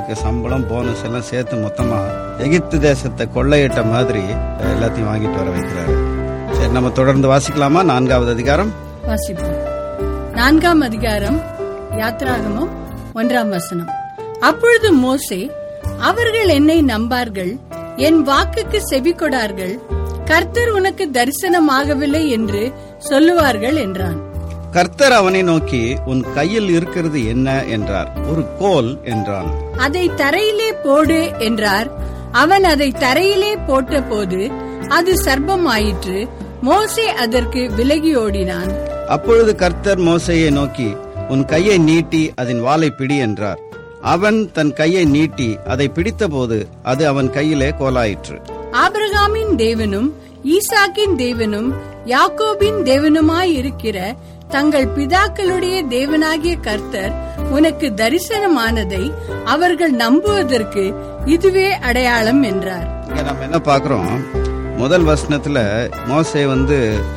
அவருக்கு சம்பளம் போனஸ் எல்லாம் சேர்த்து மொத்தமா எகிப்து தேசத்தை கொள்ளையிட்ட மாதிரி எல்லாத்தையும் வாங்கிட்டு வர வைக்கிறாரு சரி நம்ம தொடர்ந்து வாசிக்கலாமா நான்காவது அதிகாரம் வாசிப்போம் நான்காம் அதிகாரம் யாத்ராகமம் ஒன்றாம் வசனம் அப்பொழுது மோசே அவர்கள் என்னை நம்பார்கள் என் வாக்குக்கு செவி கொடார்கள் கர்த்தர் உனக்கு தரிசனமாகவில்லை என்று சொல்லுவார்கள் என்றான் கர்த்தர் அவனை நோக்கி உன் கையில் இருக்கிறது என்ன என்றார் ஒரு கோல் என்றான் அதை தரையிலே போடு என்றார் அவன் அதை தரையிலே போட்டபோது அது சர்ப்பமாயிற்று மோசே அதற்கு விலகி ஓடினான் அப்பொழுது கர்த்தர் மோசையை நோக்கி உன் கையை நீட்டி அதன் வாலை பிடி என்றார் அவன் தன் கையை நீட்டி அதை பிடித்தபோது அது அவன் கையிலே கோலாயிற்று ஆபிரகாமின் தேவனும் ஈசாக்கின் தேவனும் யாக்கோபின் தேவனுமாய் இருக்கிற தங்கள் பிதாக்களுடைய தேவனாகிய கர்த்தர் உனக்கு தரிசனமானதை அவர்கள் நம்புவதற்கு இதுவே அடையாளம் என்றார் இங்க நம்ம என்ன பார்க்கிறோம் முதல் வசனத்துல மோசே வந்து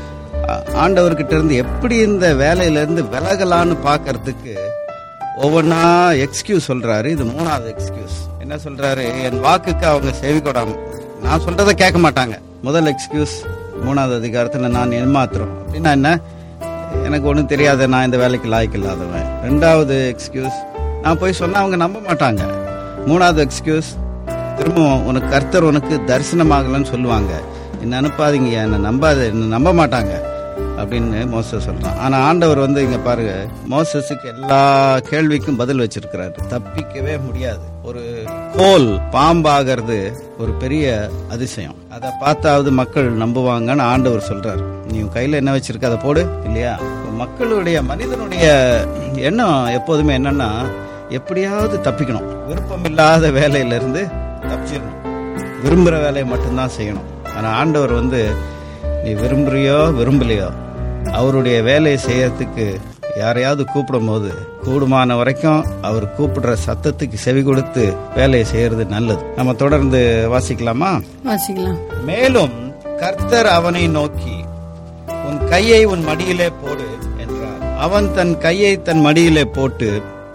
ஆ- ஆண்டவர்கிட்ட இருந்து எப்படி இந்த வேலையில இருந்து விலகலான்னு பார்க்கறதுக்கு ஒவ்வொன்றா எக்ஸ்கியூஸ் சொல்றாரு இது மூணாவது எக்ஸ்கியூஸ் என்ன சொல்றாரு என் வாக்குக்கு அவங்க செவி கொடாம நான் சொல்றதை கேட்க மாட்டாங்க முதல் எக்ஸ்கியூஸ் மூணாவது அதிகாரத்துல நான் ஏமாத்துறோம் அப்படின்னா என்ன எனக்கு ஒன்றும் தெரியாது நான் இந்த வேலைக்கு லாய்க்கு இல்லாதவன் ரெண்டாவது எக்ஸ்கியூஸ் நான் போய் சொன்னா அவங்க நம்ப மாட்டாங்க மூணாவது எக்ஸ்கியூஸ் திரும்பவும் உனக்கு கர்த்தர் உனக்கு தரிசனமாகலன்னு சொல்லுவாங்க என்ன அனுப்பாதீங்க என்னை நம்பாத என்ன நம்ப மாட்டாங்க அப்படின்னு மோசஸ் சொல்றான் ஆனா ஆண்டவர் வந்து இங்க பாருங்க மோசஸுக்கு எல்லா கேள்விக்கும் பதில் வச்சிருக்கிறாரு தப்பிக்கவே முடியாது ஒரு கோல் பாம்பாகிறது ஒரு பெரிய அதிசயம் அதை பார்த்தாவது மக்கள் நம்புவாங்கன்னு ஆண்டவர் சொல்றாரு நீ உன் கையில என்ன வச்சிருக்க அதை போடு இல்லையா மக்களுடைய மனிதனுடைய எண்ணம் எப்போதுமே என்னன்னா எப்படியாவது தப்பிக்கணும் விருப்பம் இல்லாத வேலையில இருந்து தப்பிச்சிடணும் விரும்புற வேலையை மட்டும்தான் செய்யணும் ஆனா ஆண்டவர் வந்து நீ விரும்புறியோ விரும்பலையோ அவருடைய வேலையை செய்யறதுக்கு யாரையாவது கூப்பிடும் போது கூடுமான வரைக்கும் அவர் கூப்பிடுற சத்தத்துக்கு செவி கொடுத்து வேலையை செய்யறது நல்லது நம்ம தொடர்ந்து வாசிக்கலாமா வாசிக்கலாம் மேலும் கர்த்தர் அவனை நோக்கி உன் கையை உன் மடியிலே போடு என்றார் அவன் தன் கையை தன் மடியிலே போட்டு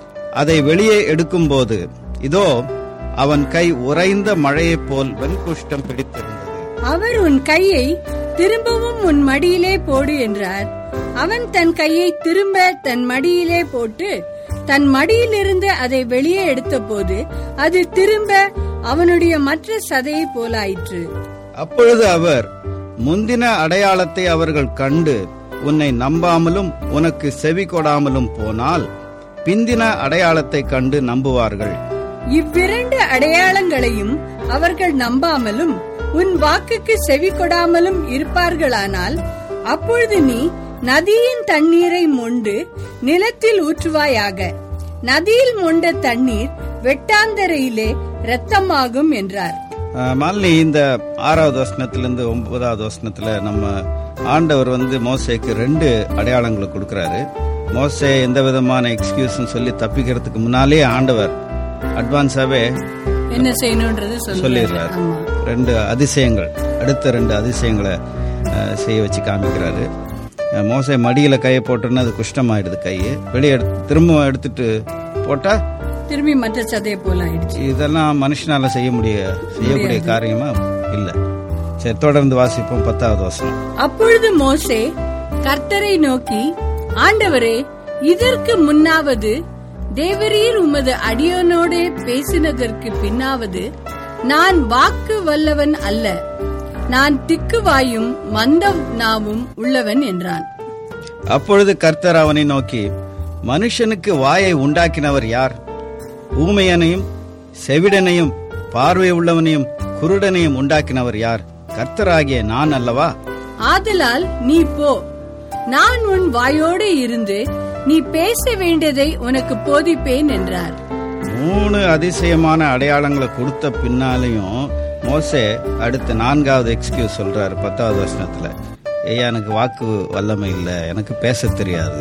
அதை வெளியே எடுக்கும்போது இதோ அவன் கை உறைந்த மழையைப் போல் வெண்குஷ்டம் பிடித்திருந்தது அவர் உன் கையை திரும்பவும் உன் மடியிலே போடு என்றார் அவன் தன் கையை திரும்ப தன் மடியிலே போட்டு தன் மடியிலிருந்து அதை வெளியே எடுத்தபோது அது திரும்ப அவனுடைய மற்ற சதையை போலாயிற்று அப்பொழுது அவர் முந்தின அடையாளத்தை அவர்கள் கண்டு உன்னை நம்பாமலும் உனக்கு செவி கொடாமலும் போனால் பிந்தின அடையாளத்தை கண்டு நம்புவார்கள் இவ்விரண்டு அடையாளங்களையும் அவர்கள் நம்பாமலும் உன் வாக்குக்கு செவி கொடாமலும் இருப்பார்களானால் அப்பொழுது நீ நதியின் தண்ணீரை மொண்டு நிலத்தில் ஊற்றுவாயாக நதியில் மொண்ட தண்ணீர் வெட்டாந்தரையிலே இரத்தமாகும் என்றார் அஹ், மாலினி இந்த ஆறாவது வசனத்திலிருந்து ஒன்பதாவது வசனத்துல நம்ம ஆண்டவர் வந்து மோசேக்கு ரெண்டு அடையாளங்களை கொடுக்கறாரு மோசே எந்த விதமான எக்ஸ்கியூஸ்னு சொல்லி தப்பிக்கிறதுக்கு முன்னாலே ஆண்டவர் அட்வான்ஸாவே என்ன செய்யணும்ன்றது சொல்லுறாரு சொல்லிடுறாரு ஆமா ரெண்டு அதிசயங்கள் அடுத்த ரெண்டு அதிசயங்களை அஹ், செய்ய வச்சு காமிக்கிறாரு அஹ், மோசே மடியில கையை போட்டோன்னா அது குஷ்டமாயிடுது கை வெளியே எடுத்து திரும்ப எடுத்துட்டு போட்டா திரும்பி மற்ற சதையை போல ஆயிடுச்சு இதெல்லாம் மனுஷனால செய்ய முடிய செய்யக்கூடிய காரியமா இல்ல சரி தொடர்ந்து வாசிப்போம் பத்தாவது வசனம் அப்பொழுது மோசே கர்த்தரை நோக்கி ஆண்டவரே இதற்கு முன்னாவது தேவரீர் உமது அடியோனோடே பேசினதற்கு பின்னாவது நான் வாக்கு வல்லவன் அல்ல நான் திக்குவாயும் மந்த நாவும் உள்ளவன் என்றான் அப்பொழுது கர்த்தர் அவனை நோக்கி மனுஷனுக்கு வாயை உண்டாக்கினவர் யார் ஊமையனையும் செவிடனையும் பார்வை உள்ளவனையும் குருடனையும் உண்டாக்கினவர் யார் கர்த்தராகிய நான் அல்லவா ஆதலால் நீ போ நான் உன் வாயோடு இருந்து நீ பேச வேண்டியதை உனக்கு போதிப்பேன் என்றார் மூணு அதிசயமான அடையாளங்களை கொடுத்த பின்னாலையும் மோசே அடுத்த நான்காவது எக்ஸ்கியூஸ் சொல்றாரு பத்தாவது வருஷத்துல ஐயா எனக்கு வாக்கு வல்லமை இல்ல எனக்கு பேச தெரியாது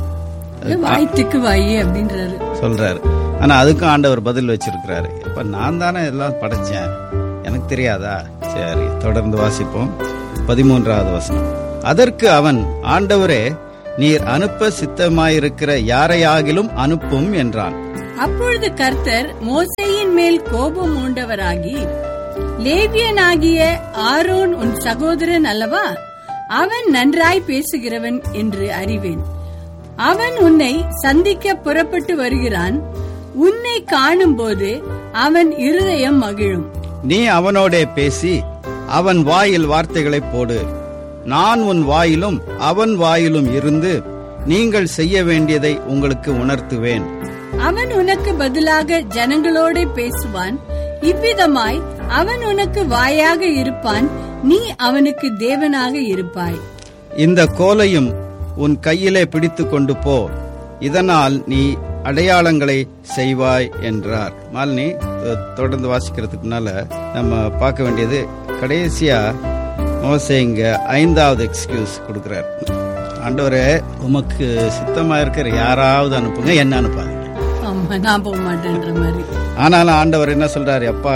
வாய் திக்கு வாயி அப்படின்றாரு சொல்றாரு ஆனா அதுக்கும் ஆண்டவர் பதில் வச்சிருக்கிறாரு இப்ப நான் தானே எல்லாம் படைச்சேன் எனக்கு தெரியாதா சரி தொடர்ந்து வாசிப்போம் பதிமூன்றாவது வசனம் அதற்கு அவன் ஆண்டவரே நீர் அனுப்ப சித்தமாயிருக்கிற யாரையாகிலும் அனுப்பும் என்றான் அப்பொழுது கர்த்தர் மோசேயின் மேல் கோபம் மூண்டவராகி லேவியனாகிய ஆரோன் உன் சகோதரன் அல்லவா அவன் நன்றாய் பேசுகிறவன் என்று அறிவேன் அவன் உன்னை சந்திக்க புறப்பட்டு வருகிறான் உன்னை காணும்போது அவன் இருதயம் மகிழும் நீ அவனோடே பேசி அவன் வாயில் வார்த்தைகளை போடு நான் உன் வாயிலும் அவன் வாயிலும் இருந்து நீங்கள் செய்ய வேண்டியதை உங்களுக்கு உணர்த்துவேன் அவன் உனக்கு பதிலாக ஜனங்களோட பேசுவான் இவ்விதமாய் அவன் உனக்கு வாயாக இருப்பான் நீ அவனுக்கு தேவனாக இருப்பாய் இந்த கோலையும் உன் கையிலே பிடித்து கொண்டு போ இதனால் நீ அடையாளங்களை செய்வாய் என்றார் மாலினி தொ- தொடர்ந்து வாசிக்கிறதுக்கு முன்னால நம்ம பார்க்க வேண்டியது கடைசியா மோசே இங்க ஐந்தாவது எக்ஸ்கியூஸ் கொடுக்கிறார் ஆண்டவரே உமக்கு சித்தமா இருக்கிற யாராவது அனுப்புங்க என்ன அனுப்பாதீங்க ஆமா நான் போக மாட்டேன்ற மாதிரி ஆனாலும் ஆண்டவர் என்ன சொல்றாரு அப்பா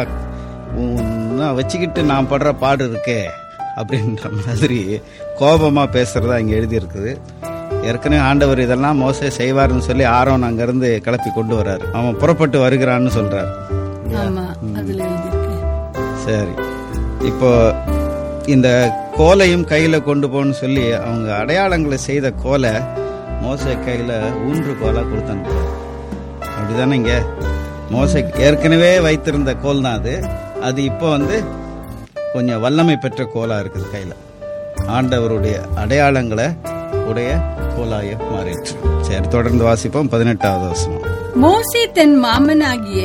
உன்னை வச்சுக்கிட்டு நான் படுற பாடு இருக்கே அப்படின்ற மாதிரி கோபமா பேசுறதா இங்க எழுதி இருக்குது ஏற்கனவே ஆண்டவர் இதெல்லாம் மோசே செய்வார்னு சொல்லி ஆரோன் அங்கிருந்து கிளப்பி கொண்டு வர்றாரு அவன் புறப்பட்டு வருகிறான்னு சொல்றாரு ஆமா அதுல எழுதிருக்கு சரி இப்போ இந்த கோலையும் கையில கொண்டு போன்னு சொல்லி அவங்க அடையாளங்களை செய்த கோலை மோசே கையில ஊன்று கோலா கொடுத்து அனுப்புறாரு அப்படிதானே இங்க மோசே ஏற்கனவே வைத்திருந்த கோல் தான் அது அது இப்போ வந்து கொஞ்சம் வல்லமை பெற்ற கோலா இருக்குது கையில ஆண்டவருடைய அடையாளங்களை உடைய கோலாய மாறிடுச்சு சரி தொடர்ந்து வாசிப்போம் பதினெட்டாவது வசனம் மோசே தன் மாமனாகிய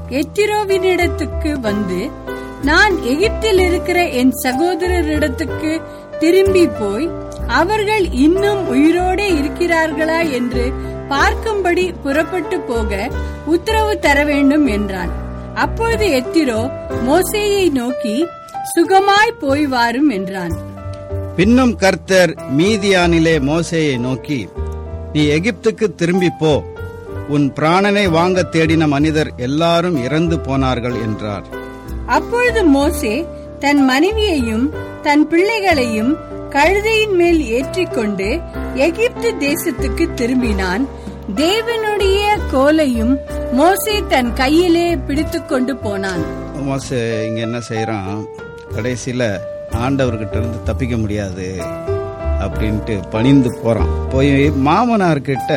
எத்திரோவினிடத்துக்கு வந்து நான் எகிப்தில் இருக்கிற என் சகோதரரிடத்துக்கு திரும்பி போய் அவர்கள் இன்னும் உயிரோடே இருக்கிறார்களா என்று பார்க்கும்படி புறப்பட்டு போக உத்தரவு தர வேண்டும் என்றான் அப்பொழுது எத்திரோ மோசேயை நோக்கி சுகமாய் போய் வாரும் என்றான் பின்னும் கர்த்தர் மீதியானிலே மோசேயை நோக்கி நீ எகிப்துக்கு திரும்பி போ உன் பிராணனை வாங்க தேடின மனிதர் எல்லாரும் இறந்து போனார்கள் என்றார் அப்பொழுது மோசே தன் மனைவியையும் தன் பிள்ளைகளையும் கழுதையின் மேல் ஏற்றிக்கொண்டு எகிப்து தேசத்துக்கு திரும்பினான் தேவனுடைய கோலையும் மோசே தன் கையிலே பிடித்துக்கொண்டு போனான் மோசே இங்க என்ன செய்யறான் கடைசியில ஆண்டவர்கிட்ட இருந்து தப்பிக்க முடியாது அப்படின்ட்டு பணிந்து போறான் போய் மாமனார்கிட்ட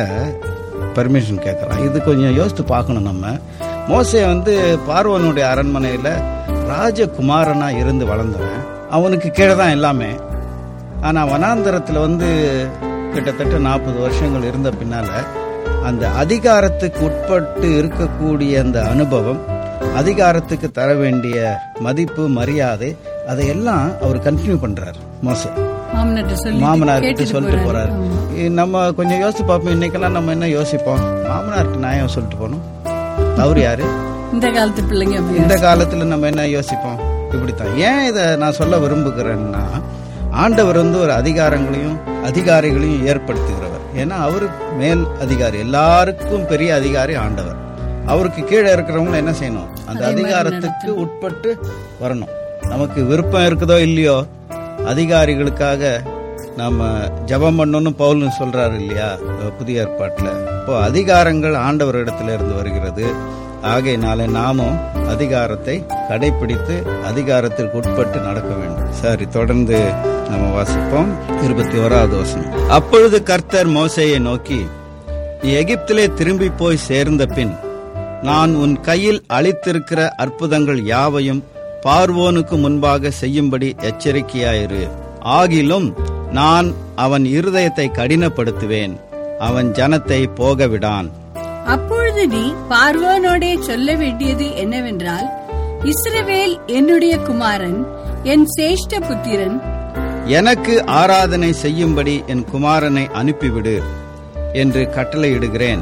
பர்மிஷன் கேட்கறான் இது கொஞ்சம் யோசித்து பார்க்கணும் நம்ம மோசே வந்து பார்வனுடைய அரண்மனையில ராஜகுமாரனா இருந்து வளர்ந்தவன் அவனுக்கு கீழே தான் எல்லாமே ஆனா வனாந்தரத்துல வந்து கிட்டத்தட்ட நாற்பது வருஷங்கள் இருந்த பின்னால அந்த அதிகாரத்துக்கு உட்பட்டு இருக்கக்கூடிய அந்த அனுபவம் அதிகாரத்துக்கு தர வேண்டிய மதிப்பு மரியாதை அதையெல்லாம் அவர் கண்டினியூ பண்றாரு மோசே மாமனார்ட்ட சொல்லி மாமனார்கிட்ட கேட்டுட்டு சொல்லிட்டு போறாரு ஆமா. இ- நம்ம கொஞ்சம் யோசிச்சு பார்ப்போம் இன்னைக்கெல்லாம் நம்ம என்ன யோசிப்போம் மாமனார்கிட்ட நான் ஏன் சொல்லிட்டு போனோம் அவர் யாரு இந்த காலத்து பிள்ளைங்க அப்படி இந்த காலத்துல நம்ம என்ன யோசிப்போம் இப்படித்தான் ஏன் இதை நான் சொல்ல விரும்புகிறேன்னா ஆண்டவர் வந்து ஒரு அதிகாரங்களையும் அதிகாரிகளையும் ஏற்படுத்துகிறவர் ஏன்னா அவரு மேல் அதிகாரி எல்லாருக்கும் பெரிய அதிகாரி ஆண்டவர் அவருக்கு கீழே இருக்கிறவங்க என்ன செய்யணும் அந்த அதிகாரத்துக்கு உட்பட்டு வரணும் நமக்கு விருப்பம் இருக்குதோ இல்லையோ அதிகாரிகளுக்காக நாம ஜெபம் பண்ணணும்னு பவுல்னு சொல்றாரு இல்லையா புதிய ஏற்பாட்டுல இப்போ அதிகாரங்கள் ஆண்டவர் இடத்துல இருந்து வருகிறது ஆகையினால நாமும் அதிகாரத்தை கடைபிடித்து அதிகாரத்திற்கு உட்பட்டு நடக்க வேண்டும் சரி தொடர்ந்து நம்ம வாசிப்போம் இருபத்தி ஓராவது வசனம் அப்பொழுது கர்த்தர் மோசேயை நோக்கி நீ எகிப்திலே திரும்பி போய் சேர்ந்த பின் நான் உன் கையில் அளித்திருக்கிற அற்புதங்கள் யாவையும் பார்வோனுக்கு முன்பாக செய்யும்படி எச்சரிக்கையாயிரு ஆகிலும் நான் அவன் இருதயத்தை கடினப்படுத்துவேன் அவன் ஜனத்தை போக விடான் அப்பொழுது நீ பார்வோனோடே சொல்ல வேண்டியது என்னவென்றால் இஸ்ரவேல் என்னுடைய குமாரன் என் சேஷ்ட புத்திரன் எனக்கு ஆராதனை செய்யும்படி என் குமாரனை அனுப்பிவிடு என்று கட்டளையிடுகிறேன்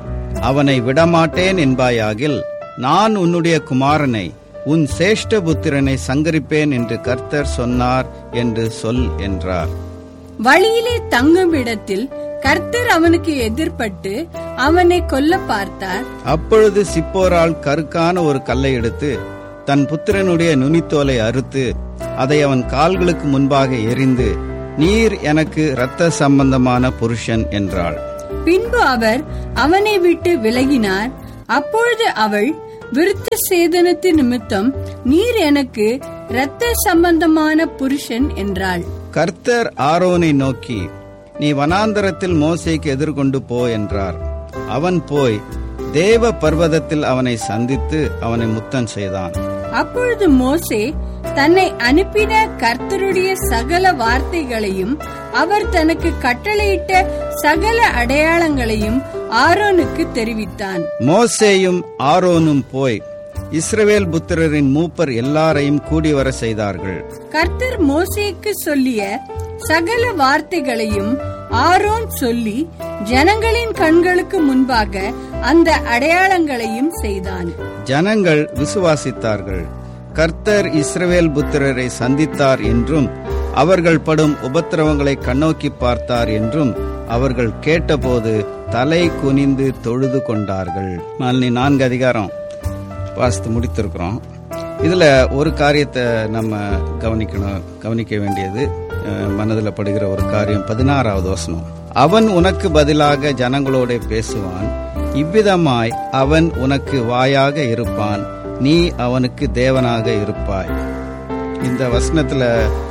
அவனை விடமாட்டேன் என்பாயாகில் நான் உன்னுடைய குமாரனை உன் சேஷ்ட புத்திரனை சங்கரிப்பேன் என்று கர்த்தர் சொன்னார் என்று சொல் என்றார் வழியிலே தங்கும் இடத்தில் கர்த்தர் அவனுக்கு எதிர்ப்பட்டு அவனை கொல்ல பார்த்தார் அப்பொழுது சிப்போரால் கருக்கான ஒரு கல்லை எடுத்து தன் புத்திரனுடைய நுனித்தோலை அறுத்து அதை அவன் கால்களுக்கு முன்பாக எறிந்து நீர் எனக்கு இரத்த சம்பந்தமான புருஷன் என்றாள் பின்பு அவர் அவனை விட்டு விலகினார் அப்பொழுது அவள் விருத்த சேதனத்து நிமித்தம் நீர் எனக்கு இரத்த சம்பந்தமான புருஷன் என்றாள் கர்த்தர் ஆரோனை நோக்கி நீ வனாந்தரத்தில் மோசேக்கு எதிர்கொண்டு போ என்றார் அவன் போய் தேவ பர்வதத்தில் அவனை சந்தித்து அவனை முத்தம் செய்தான் அப்பொழுது மோசே தன்னை அனுப்பின கர்த்தருடைய சகல வார்த்தைகளையும் அவர் தனக்கு கட்டளையிட்ட சகல அடையாளங்களையும் ஆரோனுக்கு தெரிவித்தான் மோசேயும் ஆரோனும் போய் இஸ்ரவேல் புத்திரரின் மூப்பர் எல்லாரையும் கூடி வர செய்தார்கள் கர்த்தர் மோசேக்கு சொல்லிய சகல வார்த்தைகளையும் ஆரோன் சொல்லி ஜனங்களின் கண்களுக்கு முன்பாக அந்த அடையாளங்களையும் செய்தான் ஜனங்கள் விசுவாசித்தார்கள் கர்த்தர் இஸ்ரவேல் புத்திரரை சந்தித்தார் என்றும் அவர்கள் படும் உபத்திரவங்களை கண்ணோக்கி பார்த்தார் என்றும் அவர்கள் கேட்டபோது தலை குனிந்து தொழுது கொண்டார்கள் மாலினி நான்கு அதிகாரம் வாசித்து முடித்திருக்கிறோம் இதுல ஒரு காரியத்தை நம்ம கவனிக்கணும் கவனிக்க வேண்டியது அஹ், மனதுல படுகிற ஒரு காரியம் பதினாறாவது வசனம் அவன் உனக்கு பதிலாக ஜனங்களோட பேசுவான் இவ்விதமாய் அவன் உனக்கு வாயாக இருப்பான் நீ அவனுக்கு தேவனாக இருப்பாய் இந்த வசனத்துல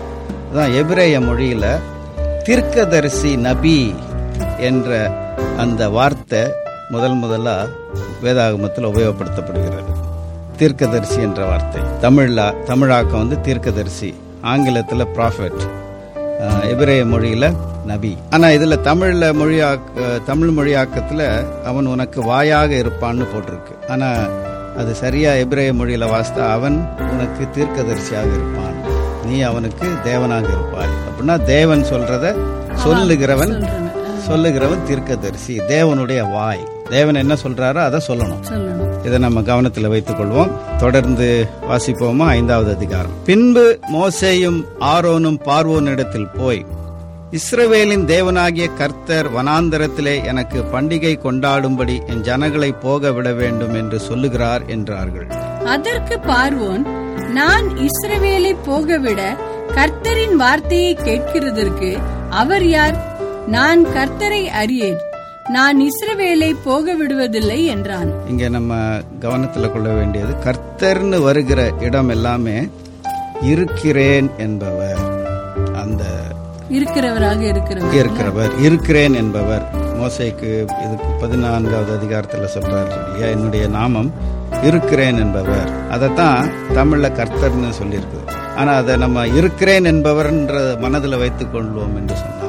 தான் எபிரேய மொழியில தீர்க்கதரிசி நபி என்ற அந்த வார்த்தை முதல் முதலா வேதாகமத்தில் உபயோகப்படுத்தப்படுகிறது தீர்க்கதரிசி என்ற வார்த்தை தமிழ்ல தமிழாக்கம் வந்து தீர்க்கதரிசி ஆங்கிலத்துல ப்ராஃபெட் எபிரேய மொழியில நபி ஆனா இதுல தமிழ்ல மொழியாக்க தமிழ் மொழியாக்கத்துல அவன் உனக்கு வாயாக இருப்பான்னு போட்டிருக்கு ஆனா அது சரியா எபிரேய மொழியில வாசித்தா அவன் உனக்கு தீர்க்கதரிசியாக இருப்பான் நீ அவனுக்கு தேவனாக இருப்பாய் அப்படின்னா தேவன் சொல்றத சொல்லுகிறவன் சொல்லுகிறவன் தீர்க்கதரிசி தேவனுடைய வாய் தேவன் என்ன சொல்றாரோ அதை சொல்லணும் சொல்லணும் இதை நம்ம கவனத்தில் வைத்துக் கொள்வோம் தொடர்ந்து வாசிப்போமா ஐந்தாவது அதிகாரம் பின்பு மோசேயும் ஆரோனும் பார்வோனிடத்தில் போய் இஸ்ரவேலின் தேவனாகிய கர்த்தர் வனாந்தரத்திலே எனக்கு பண்டிகை கொண்டாடும்படி என் ஜனங்களை போக விட வேண்டும் என்று சொல்லுகிறார் என்றார்கள் அதற்கு பார்வோன் நான் இஸ்ரவேலை போகவிட கர்த்தரின் வார்த்தையை கேட்கிறதற்கு அவர் யார் நான் கர்த்தரை அறியேன் நான் இஸ்ரவேலை போக விடுவதில்லை என்றான் இங்க நம்ம கவனத்துல கொள்ள வேண்டியது கர்த்தர்னு வருகிற இடம் எல்லாமே இருக்கிறேன் என்பவர் அந்த இருக்கிறவராக இருக்கிறவர் இருக்கிறவர் இருக்கிறேன் என்பவர் மோசைக்கு இதுக்கு பதினான்காவது அதிகாரத்துல சொல்றாரு இல்லையா என்னுடைய நாமம் இருக்கிறேன் என்பவர் அதைத்தான் தமிழ்ல கர்த்தர்னு சொல்லியிருக்கு ஆனா அதை நம்ம இருக்கிறேன் என்பவர்ன்ற மனதுல வைத்துக் கொள்வோம் என்று சொன்னால்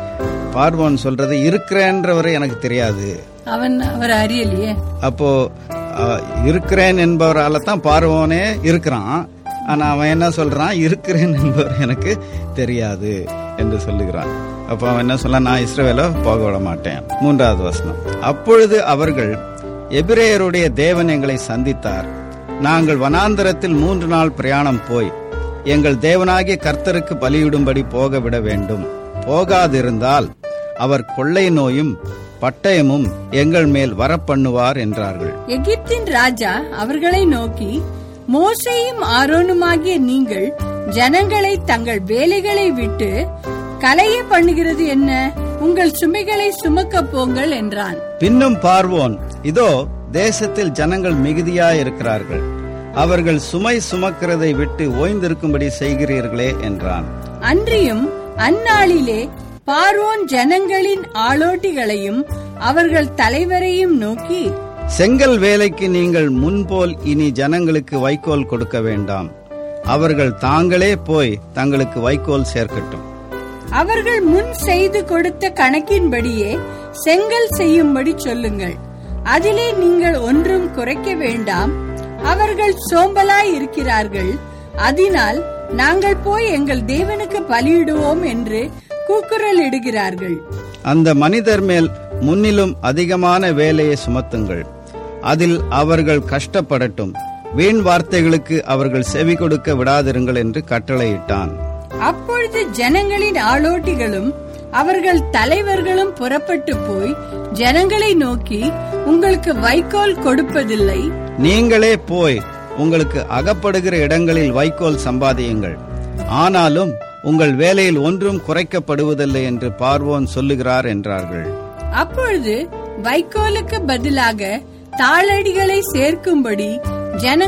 பார்வோன் சொல்றது இருக்கிறேன்றவரை எனக்கு தெரியாது அவன் அவர் அறியலையே அப்போ அஹ், இருக்கிறேன் என்பவரால தான் பார்வோனே இருக்கிறான் ஆனா அவன் என்ன சொல்றான் இருக்கிறேன் என்பவர் எனக்கு தெரியாது என்று சொல்லுகிறான் அப்போ அவன் என்ன சொல்ல நான் இஸ்ரவேல போக விட மாட்டேன் மூன்றாவது வசனம் அப்பொழுது அவர்கள் எபிரேயருடைய தேவன் எங்களை சந்தித்தார் நாங்கள் வனாந்தரத்தில் மூன்று நாள் பிரயாணம் போய் எங்கள் தேவனாகிய கர்த்தருக்கு பலியிடும்படி போக விட வேண்டும் போகாதிருந்தால் அவர் கொள்ளை நோயும் பட்டயமும் எங்கள் மேல் வரப்பண்ணுவார் என்றார்கள் எகிப்தின் ராஜா அவர்களை நோக்கி மோசேயும் ஆரோனுமாகிய நீங்கள் ஜனங்களை தங்கள் வேலைகளை விட்டு கலைய பண்ணுகிறது என்ன உங்கள் சுமைகளை சுமக்க போங்கள் என்றான் பின்னும் பார்வோன் இதோ தேசத்தில் ஜனங்கள் மிகுதியாய் இருக்கிறார்கள் அவர்கள் சுமை சுமக்கிறதை விட்டு ஓய்ந்திருக்கும்படி செய்கிறீர்களே என்றான் அன்றியும் அந்நாளிலே பார்வோன் ஜனங்களின் ஆளோட்டிகளையும் அவர்கள் தலைவரையும் நோக்கி செங்கல் வேலைக்கு நீங்கள் முன்போல் இனி ஜனங்களுக்கு வைக்கோல் கொடுக்க வேண்டாம் அவர்கள் தாங்களே போய் தங்களுக்கு வைக்கோல் சேர்க்கட்டும் அவர்கள் முன் செய்து கொடுத்த கணக்கின்படியே செங்கல் செய்யும்படி சொல்லுங்கள் அதிலே நீங்கள் ஒன்றும் குறைக்க வேண்டாம் அவர்கள் சோம்பலாய் இருக்கிறார்கள் அதனால் நாங்கள் போய் எங்கள் தேவனுக்கு பலியிடுவோம் என்று கூக்குரல் இடுகிறார்கள் அந்த மனிதர் மேல் முன்னிலும் அதிகமான வேலையை சுமத்துங்கள் அதில் அவர்கள் கஷ்டப்படட்டும் வீண் வார்த்தைகளுக்கு அவர்கள் செவி கொடுக்க விடாதிருங்கள் என்று கட்டளையிட்டான் அப்பொழுது ஜனங்களின் ஆளோட்டிகளும் அவர்கள் தலைவர்களும் புறப்பட்டு போய் ஜனங்களை நோக்கி உங்களுக்கு வைக்கோல் கொடுப்பதில்லை நீங்களே போய் உங்களுக்கு அகப்படுகிற இடங்களில் வைக்கோல் சம்பாதியுங்கள் ஆனாலும் உங்கள் வேலையில் ஒன்றும் குறைக்கப்படுவதில்லை என்று பார்வோன் சொல்லுகிறார் என்றார்கள் அப்பொழுது வைக்கோலுக்கு பதிலாக தாளடிகளை சேர்க்கும்படி ஜன